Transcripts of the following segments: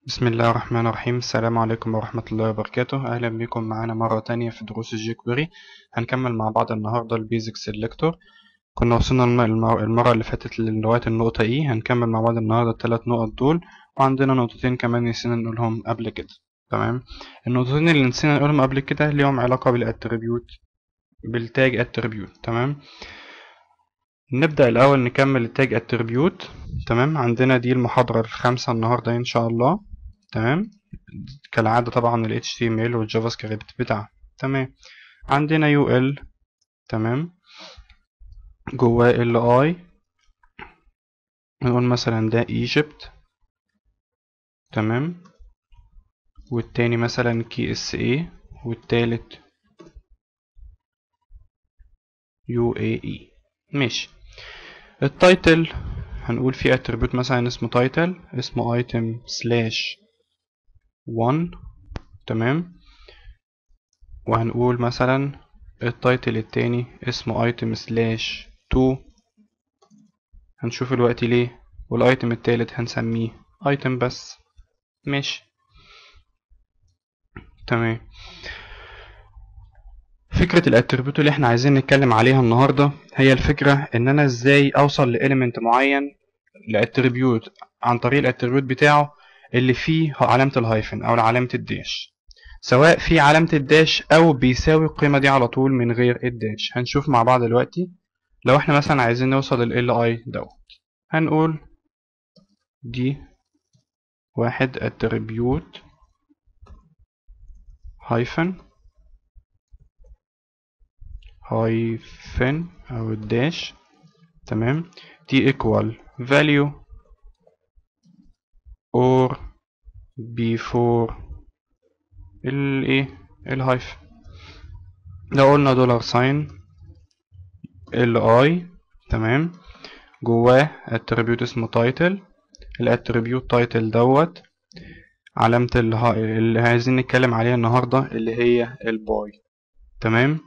بسم الله الرحمن الرحيم السلام عليكم ورحمة الله وبركاته أهلا بكم معانا مرة تانية في دروس الجيكويري هنكمل مع بعض النهاردة البيزك سيلكتور كنا وصلنا الم- الم- المرة اللي فاتت لغاية النقطة إي هنكمل مع بعض النهاردة التلات نقط دول وعندنا نقطتين كمان نسينا نقولهم قبل كده تمام النقطتين اللي نسينا نقولهم قبل كده ليهم علاقة بالاتريبيوت بالتاج اتريبيوت تمام نبدأ الأول نكمل التاج اتريبيوت تمام عندنا دي المحاضرة الخامسة النهاردة إن شاء الله تمام كالعادة طبعا ال HTML والجافا سكريبت بتاعها تمام عندنا UL تمام جواه LI نقول مثلا ده Egypt تمام والتاني مثلا KSA والتالت UAE ماشي التايتل هنقول فيه اتريبيوت مثلا اسمه تايتل اسمه item سلاش 1 تمام وهنقول مثلا التايتل التاني اسمه item سلاش 2 هنشوف الوقت ليه والايتم التالت هنسميه item بس ماشي تمام فكرة الاتريبيوت اللي احنا عايزين نتكلم عليها النهاردة هي الفكرة ان انا ازاي اوصل لإليمنت معين لاتريبيوت عن طريق الاتريبيوت بتاعه اللي فيه علامة الهايفن او علامة الداش سواء في علامة الداش او بيساوي القيمة دي على طول من غير الداش هنشوف مع بعض دلوقتي لو احنا مثلا عايزين نوصل لل i دوت هنقول دي واحد اتريبيوت هايفن هايفن او الداش تمام دي equal value or before الايه الهايفن لو قلنا دولار ساين ال اي تمام جواه اتريبيوت اسمه تايتل الاتريبيوت تايتل دوت علامة اله- اللي عايزين نتكلم عليها النهاردة اللي هي الباي تمام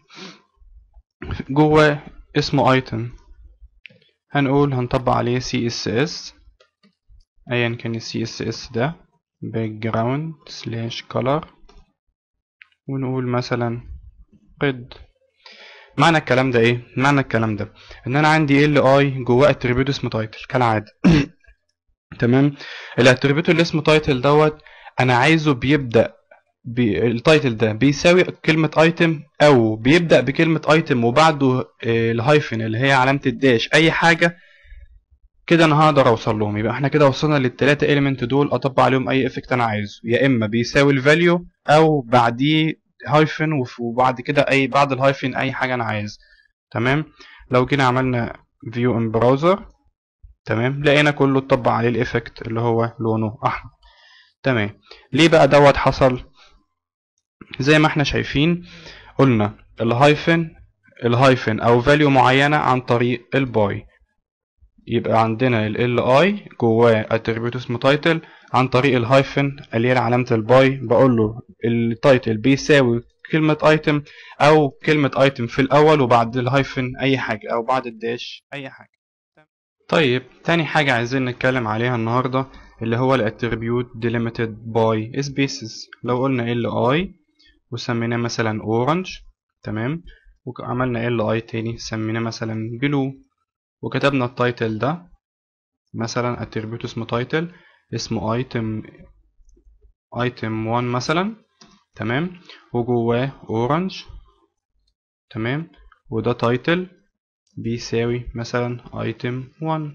جواه اسمه ايتم هنقول هنطبق عليه سي اس اس ايا كان السي اس اس ده background slash color ونقول مثلا قد معنى الكلام ده ايه معنى الكلام ده ان انا عندي ال اي جواه اتريبيوت اسمه تايتل كالعاده تمام الاتريبيوت اللي اسمه تايتل دوت انا عايزه بيبدا بالتايتل ده بيساوي كلمة ايتم او بيبدأ بكلمة ايتم وبعده آه، الهايفن اللي هي علامة الداش اي حاجة كده انا هقدر اوصل لهم يبقى احنا كده وصلنا للتلاتة element دول اطبق عليهم اي افكت انا عايزه يا اما بيساوي الفاليو او بعديه هايفن وف- وبعد كده اي بعد الهايفن اي حاجة انا عايز تمام لو جينا عملنا فيو ان براوزر تمام لقينا كله اتطبق عليه الافكت اللي هو لونه احمر تمام ليه بقى دوت حصل زي ما احنا شايفين قلنا الهايفن الهايفن او فاليو معينة عن طريق الباي يبقى عندنا ال اي جواه اتريبيوت اسمه تايتل عن طريق الهايفن اللي هي علامة الباي بقول له التايتل بيساوي كلمة ايتم او كلمة ايتم في الاول وبعد الهايفن اي حاجة او بعد الداش اي حاجة طيب تاني حاجة عايزين نتكلم عليها النهاردة اللي هو الاتريبيوت delimited by spaces لو قلنا ال اي وسميناه مثلا اورنج تمام وعملنا ال اي تاني سميناه مثلا بلو وكتبنا التايتل ده مثلا اتريبيوت اسمه تايتل اسمه ايتم ايتم 1 مثلا تمام وجواه اورنج تمام وده تايتل بيساوي مثلا ايتم 1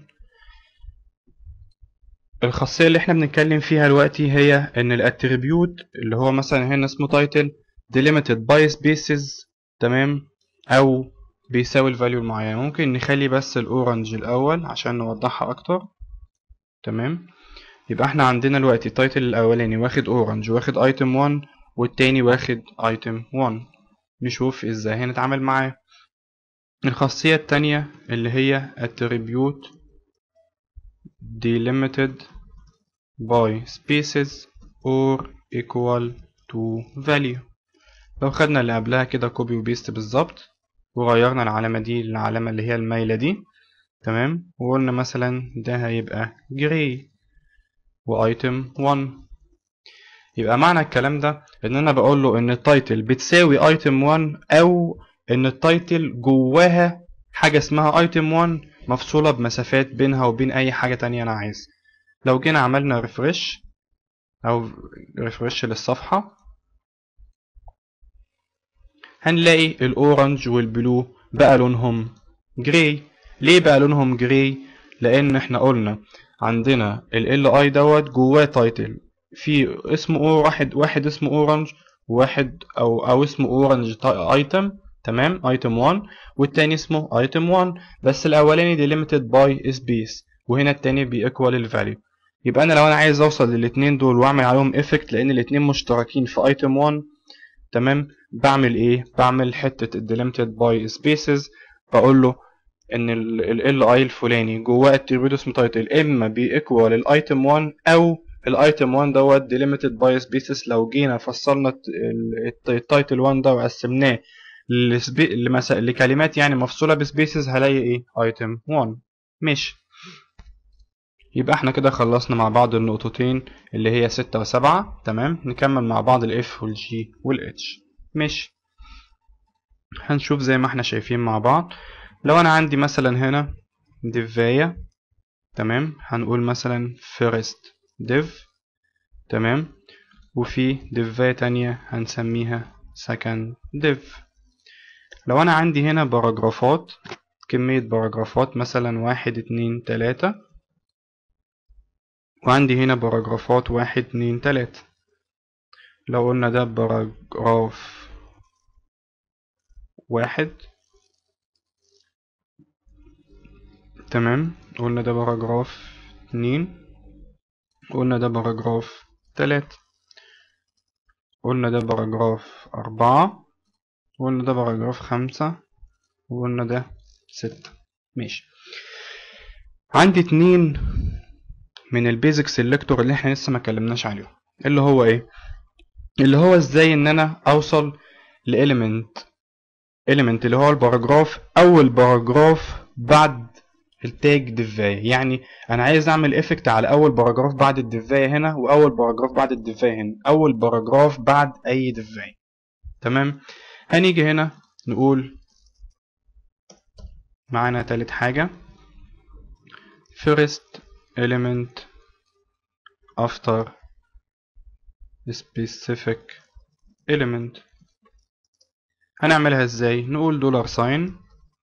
الخاصية اللي احنا بنتكلم فيها دلوقتي هي ان الاتريبيوت اللي هو مثلا هنا اسمه تايتل delimited by spaces تمام او بيساوي الفاليو المعينة ممكن نخلي بس الاورنج الاول عشان نوضحها اكتر تمام يبقى احنا عندنا دلوقتي التايتل الاولاني واخد اورنج واخد ايتم 1 والتاني واخد ايتم 1 نشوف ازاي هنتعامل معاه الخاصية التانية اللي هي attribute delimited by spaces or equal to value لو خدنا اللي قبلها كده كوبي وبيست بالظبط وغيرنا العلامة دي للعلامة اللي هي المايلة دي تمام وقلنا مثلا ده هيبقى جراي وايتم 1 يبقى معنى الكلام ده ان انا بقول له ان التايتل بتساوي ايتم 1 او ان التايتل جواها حاجه اسمها ايتم 1 مفصوله بمسافات بينها وبين اي حاجه تانية انا عايز لو جينا عملنا ريفرش او ريفرش للصفحه هنلاقي الاورنج والبلو بقى لونهم جراي ليه بقى لونهم جراي لان احنا قلنا عندنا ال اي دوت جواه تايتل في اسمه او واحد واحد اسمه اورنج واحد او او اسمه اورنج ايتم تمام ايتم 1 والتاني اسمه ايتم 1 بس الاولاني ديليميتد باي سبيس وهنا التاني بيكوال الفاليو يبقى انا لو انا عايز اوصل للاتنين دول واعمل عليهم افكت لان الاتنين مشتركين في ايتم 1 تمام بعمل ايه بعمل حته الديليميتد باي سبيسز بقول له ان ال اي الفلاني جواه اتريبيوت اسمه تايتل اما بيكوال الايتم 1 او الايتم 1 دوت ديليميتد باي سبيسز لو جينا فصلنا التايتل 1 ده وقسمناه لمس... لكلمات يعني مفصوله بسبيسز هلاقي ايه ايتم 1 ماشي يبقى احنا كده خلصنا مع بعض النقطتين اللي هي ستة وسبعة تمام نكمل مع بعض الاف والجي والاتش ماشي هنشوف زي ما احنا شايفين مع بعض لو انا عندي مثلا هنا ديفاية تمام هنقول مثلا first div تمام وفي ديفاية تانية هنسميها second div لو انا عندي هنا باراجرافات كمية باراجرافات مثلا واحد اتنين تلاتة وعندي هنا باراجرافات واحد اتنين تلاتة لو قلنا ده باراجراف واحد تمام قلنا ده باراجراف اتنين قلنا ده باراجراف تلاتة قلنا ده باراجراف أربعة وقلنا ده باراجراف خمسة وقلنا ده ستة ماشي عندي اتنين من البيزك سيلكتور اللي احنا لسه ما اتكلمناش عليهم اللي هو ايه اللي هو ازاي ان انا اوصل لإليمنت إليمنت اللي هو الباراجراف اول باراجراف بعد التاج ديفاية يعني انا عايز اعمل افكت على اول باراجراف بعد الديفاية هنا واول باراجراف بعد الديفاية هنا اول باراجراف بعد اي ديفاية تمام هنيجي هنا نقول معانا تالت حاجة first element after specific element هنعملها ازاي نقول دولار ساين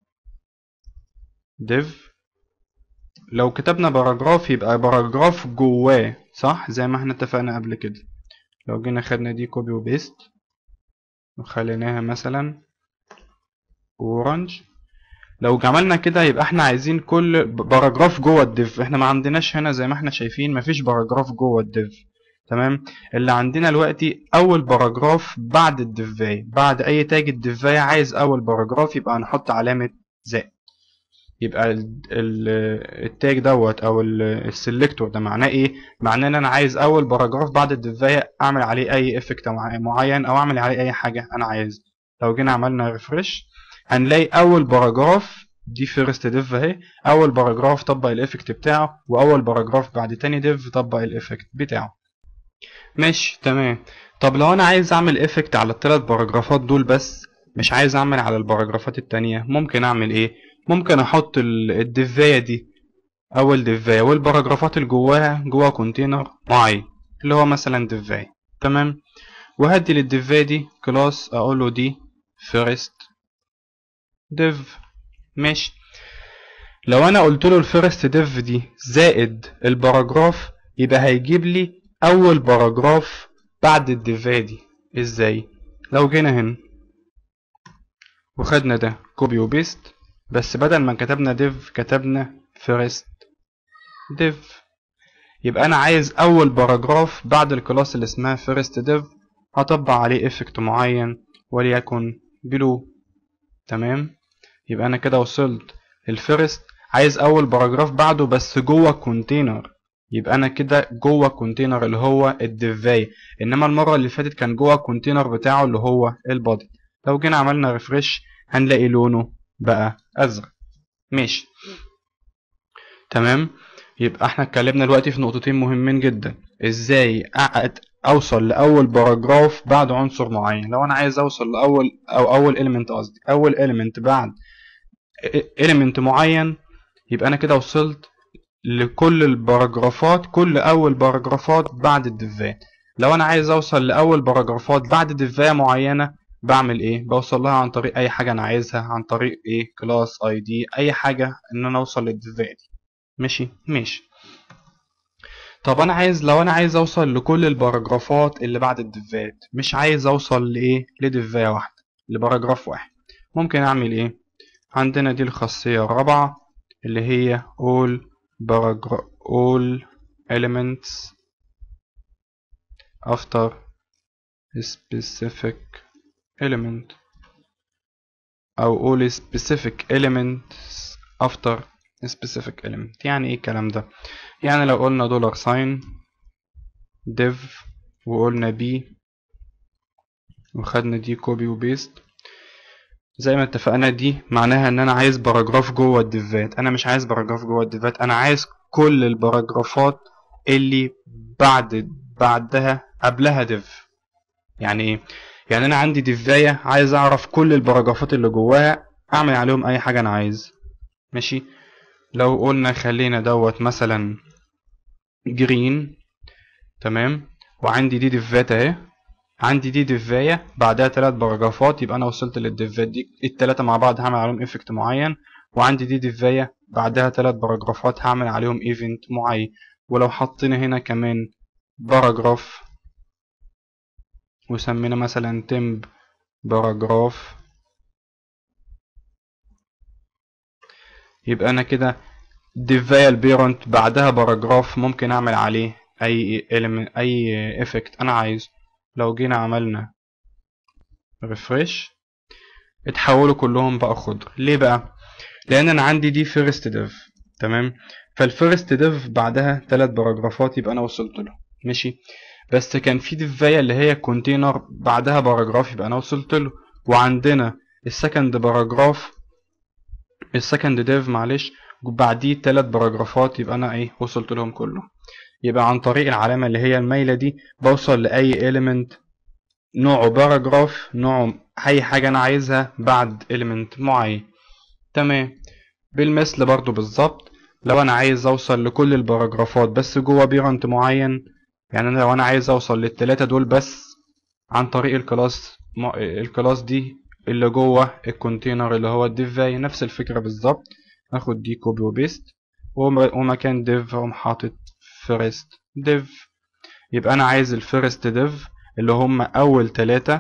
div لو كتبنا باراجراف يبقى باراجراف جواه صح زي ما احنا اتفقنا قبل كده لو جينا خدنا دي كوبي وبيست وخليناها مثلا اورنج لو عملنا كده يبقى احنا عايزين كل باراجراف جوه الديف احنا ما عندناش هنا زي ما احنا شايفين مفيش باراجراف جوه الديف تمام اللي عندنا دلوقتي اول باراجراف بعد الديفاي بعد اي تاج الديفاي عايز اول باراجراف يبقى هنحط علامه زائد يبقى ال ال التاج دوت او السلكتور ده معناه ايه معناه ان انا عايز اول باراجراف بعد الديفاية اعمل عليه اي افكت معين او اعمل عليه اي حاجه انا عايز لو جينا عملنا ريفرش هنلاقي اول باراجراف دي فيرست ديف اهي اول باراجراف طبق الافكت بتاعه واول باراجراف بعد تاني ديف طبق الافكت بتاعه ماشي تمام طب لو انا عايز اعمل افكت على الثلاث باراجرافات دول بس مش عايز اعمل على الباراجرافات التانية ممكن اعمل ايه ممكن احط الدفاية دي اول دفاية والباراجرافات اللي جواها جوا كونتينر معين اللي هو مثلا دفاية تمام وهدي للدفاية دي كلاس اقول له دي فيرست ديف ماشي لو انا قلت له الفيرست ديف دي زائد الباراجراف يبقى هيجيب لي اول باراجراف بعد الدفاية دي ازاي لو جينا هنا وخدنا ده كوبي وبيست بس بدل ما كتبنا div كتبنا first div يبقى انا عايز اول باراجراف بعد الكلاس اللي اسمها first div هطبق عليه افكت معين وليكن blue تمام يبقى انا كده وصلت الفيرست عايز اول باراجراف بعده بس جوه كونتينر يبقى انا كده جوه كونتينر اللي هو الديفاي انما المره اللي فاتت كان جوه الكونتينر بتاعه اللي هو البادي لو جينا عملنا ريفرش هنلاقي لونه بقى ازرق ماشي تمام يبقى احنا اتكلمنا دلوقتي في نقطتين مهمين جدا ازاي اوصل لاول باراجراف بعد عنصر معين لو انا عايز اوصل لاول او اول element قصدي اول element بعد element معين يبقى انا كده وصلت لكل الباراجرافات كل اول باراجرافات بعد الدفات لو انا عايز اوصل لاول باراجرافات بعد دفاية معينة بعمل ايه بوصل لها عن طريق اي حاجة انا عايزها عن طريق ايه كلاس اي دي اي حاجة ان انا اوصل للدفاية دي ماشي ماشي طب انا عايز لو انا عايز اوصل لكل الباراجرافات اللي بعد الدفات مش عايز اوصل لايه لدفاية واحدة لباراجراف واحد ممكن اعمل ايه عندنا دي الخاصية الرابعة اللي هي all paragraph all elements after specific element أو all specific elements after specific element يعني ايه الكلام ده يعني لو قلنا دولار ساين div وقلنا b وخدنا دي كوبي وبيست زي ما اتفقنا دي معناها ان انا عايز باراجراف جوه الديفات انا مش عايز باراجراف جوه الديفات انا عايز كل الباراجرافات اللي بعد بعدها قبلها ديف يعني ايه يعني انا عندي ديفايه عايز اعرف كل الباراجرافات اللي جواها اعمل عليهم اي حاجه انا عايز ماشي لو قلنا خلينا دوت مثلا جرين تمام وعندي دي ديفات اهي عندي دي ديفاية بعدها تلات باراجرافات يبقى انا وصلت للديفات دي التلاتة مع بعض هعمل عليهم افكت معين وعندي دي ديفاية بعدها تلات باراجرافات هعمل عليهم ايفنت معين ولو حطينا هنا كمان باراجراف وسمينا مثلا تمب باراجراف يبقى انا كده ديفاية البيرنت بعدها باراجراف ممكن اعمل عليه اي element اي افكت انا عايزه لو جينا عملنا ريفريش اتحولوا كلهم بقى خضر ليه بقى لان انا عندي دي فيرست ديف تمام فالفيرست ديف بعدها ثلاث باراجرافات يبقى انا وصلت له ماشي بس كان في ديفايه اللي هي كونتينر بعدها باراجراف يبقى انا وصلت له وعندنا السكند باراجراف السكند ديف معلش بعديه ثلاث باراجرافات يبقى انا ايه وصلت لهم كلهم يبقى عن طريق العلامة اللي هي المايلة دي بوصل لأي element نوعه باراجراف نوعه أي حاجة أنا عايزها بعد element معين تمام بالمثل برضو بالظبط لو أنا عايز أوصل لكل الباراجرافات بس جوه بيرنت معين يعني أنا لو أنا عايز أوصل للتلاتة دول بس عن طريق الكلاس الكلاس دي اللي جوه الكونتينر اللي هو الديفاي نفس الفكرة بالظبط اخد دي كوبي وبيست ومكان ديف اقوم حاطط فيرست ديف يبقى انا عايز الفيرست ديف اللي هم اول تلاتة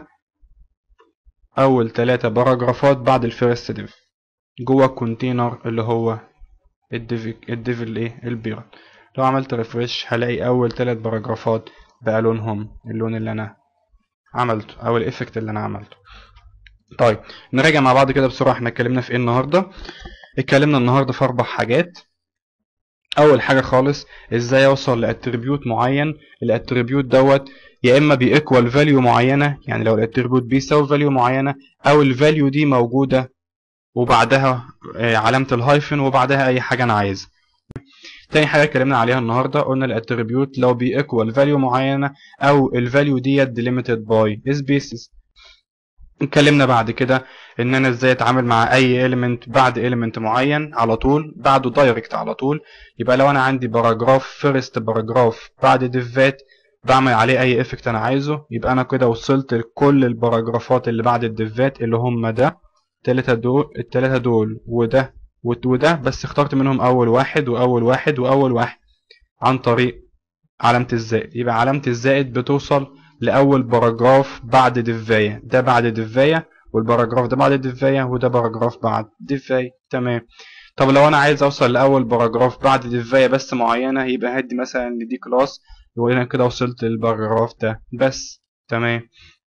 اول تلاتة باراجرافات بعد الفيرست ديف جوه الكونتينر اللي هو الديف الديف الايه البيرن لو عملت ريفرش هلاقي اول تلات باراجرافات بقى لونهم اللون اللي انا عملته او الافكت اللي انا عملته طيب نراجع مع بعض كده بسرعه احنا اتكلمنا في ايه النهارده اتكلمنا النهارده في اربع حاجات اول حاجه خالص ازاي اوصل لاتريبيوت معين الاتريبيوت دوت يا اما بيكوال فاليو معينه يعني لو الاتريبيوت بيساوي فاليو معينه او الفاليو دي موجوده وبعدها علامه الهايفن وبعدها اي حاجه انا عايزها تاني حاجه اتكلمنا عليها النهارده قلنا الاتريبيوت لو بيكوال فاليو معينه او الفاليو ديت ديليميتد باي سبيسز اتكلمنا بعد كده ان انا ازاي اتعامل مع اي element بعد element معين على طول بعده دايركت على طول يبقى لو انا عندي باراجراف فيرست باراجراف بعد ديفات بعمل عليه اي افكت انا عايزه يبقى انا كده وصلت لكل الباراجرافات اللي بعد الديفات اللي هم ده التلاتة دول التلاتة دول وده وده بس اخترت منهم اول واحد واول واحد واول واحد عن طريق علامة الزائد يبقى علامة الزائد بتوصل لأول باراجراف بعد دفاية ده بعد دفاية والباراجراف ده بعد دفاية وده باراجراف بعد دفاية تمام طب لو أنا عايز أوصل لأول باراجراف بعد دفاية بس معينة يبقى هدي مثلا لدي كلاس وأنا كده وصلت للباراجراف ده بس تمام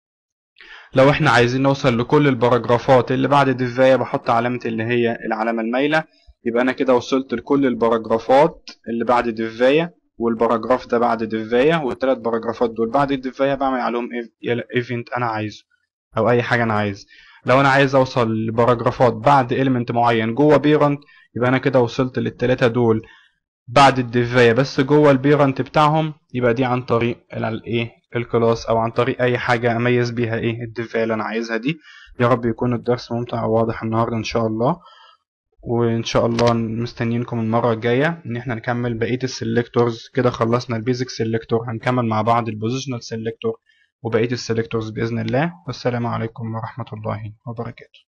لو احنا عايزين نوصل لكل الباراجرافات اللي بعد دفاية بحط علامة اللي هي العلامة المايلة يبقى أنا كده وصلت لكل الباراجرافات اللي بعد دفاية والباراجراف ده بعد دفاية والتلات باراجرافات دول بعد الدفاية بعمل عليهم ايفنت انا عايزه او اي حاجة انا عايز لو انا عايز اوصل لباراجرافات بعد element معين جوه بيرنت يبقى انا كده وصلت للتلاتة دول بعد الدفاية بس جوه البيرنت بتاعهم يبقى دي عن طريق الايه الكلاس او عن طريق اي حاجة اميز بيها ايه الدفاع اللي انا عايزها دي يا رب يكون الدرس ممتع وواضح النهاردة ان شاء الله وان شاء الله مستنيينكم المرة الجاية ان احنا نكمل بقية السلكتورز كده خلصنا البيزك سلكتور هنكمل مع بعض البوزيشنال سلكتور وبقية السلكتورز بإذن الله والسلام عليكم ورحمة الله وبركاته